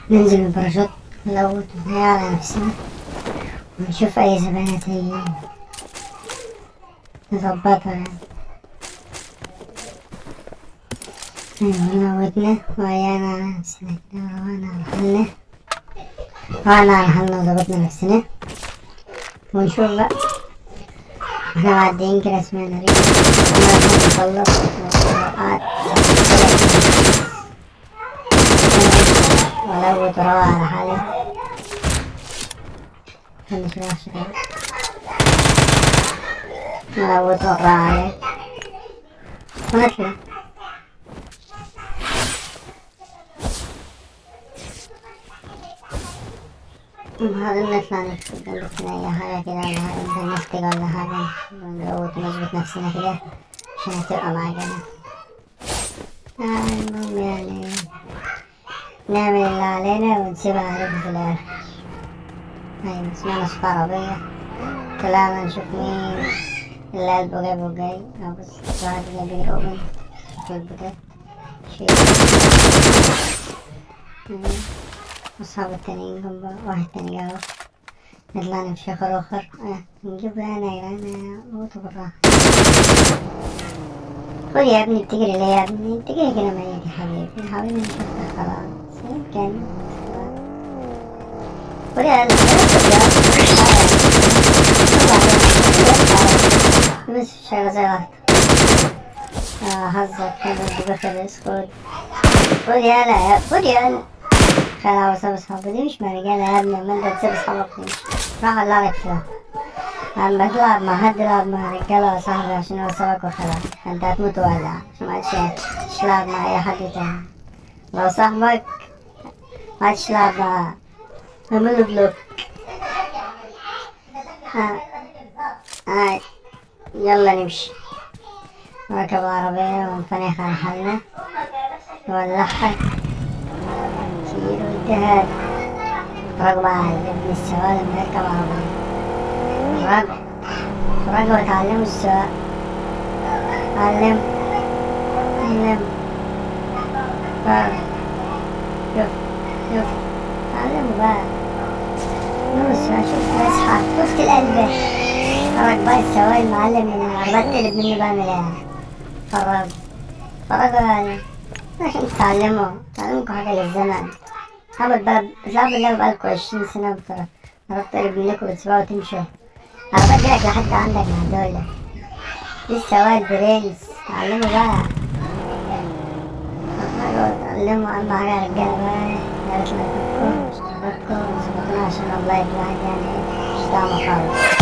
ننزل من الباراشوت نلوت ونهي على نفسنا ونشوف أي زبانة تيجي نظبطها يعني أيوة نوتنا وعيانا على نفسنا كده وروقنا على حالنا روقنا على حالنا وظبطنا نفسنا ونشوف بقى احنا معديين كده سمعنا ريح انا نخلص وقعدت ولو تروى على حالي خلي شوية شوية ولو تورى عليك ونطلع هذا نطلع نشوف جنبنا أي حاجة كده ولا حاجة مثلا نفتق ولا حاجة ونروت ونظبط نفسنا كده عشان تبقى معانا المهم يعني نعمل اللي علينا ونسيبها عليكم في الآخر أيوة سمعنا صوت عربية طلعنا نشوف مين اللي قلبه جايبه جاي أو بس واحد جاي بيجي أوبن في البوتات شيء أصحاب التانيين جنبه واحد تاني جاي نطلع نمشي آخر آخر آه. نجيب هنا يا جدعان موتوا بالراحة خد يا ابني بتجري ليه يا ابني بتجري كده ميت يا حبيبي يا حبيبي شفتك خلاص يمكن خد يا ابني بس شغلة زي واحد آه حظك كده بخلص خد خد يالا خد يالا خلاص وساب اصحابه دي مش مرجالة يا ابني ما انت تسيب اصحابك ليش راح اطلع لك فيها اما تلعب مع حد العب مع رجالة يا صاحبي عشان يوصلك وخلاص انت هتموت ولا عشان ما عادش تلعب مع اي حد تاني لو صاحبك ما عادش تلعب معاه اعمله بلوك ها هاي يلا نمشي نركب العربية ونفنخ على حالنا نولعها كتير وانتهى رغم ابن السواق لما يركب عربية رجع رجع وتعلموا السواقة علم علم شوف شوف تعلموا بقى نوسع شوف اصحى شفت القلب فرج بقى السواق المعلم من العربات اللي ابني بعمل ايه فرج فرجوا يعني عشان تتعلموا تعلمكوا حاجة للزمن هبط بقى لعب اللعبة بقالكوا عشرين سنة بصراحة عرفت ابن لكم وتسيبوها وتمشوا أنا بديلك لحد عندك مع دولة لسه واحد برنس تعلموا بقى تعلموا أهم حاجة يا رجالة بقى يا ريت لايكاتكم واشتراكاتكم وظبطونا عشان اللايك الواحد يعني مش دعم خالص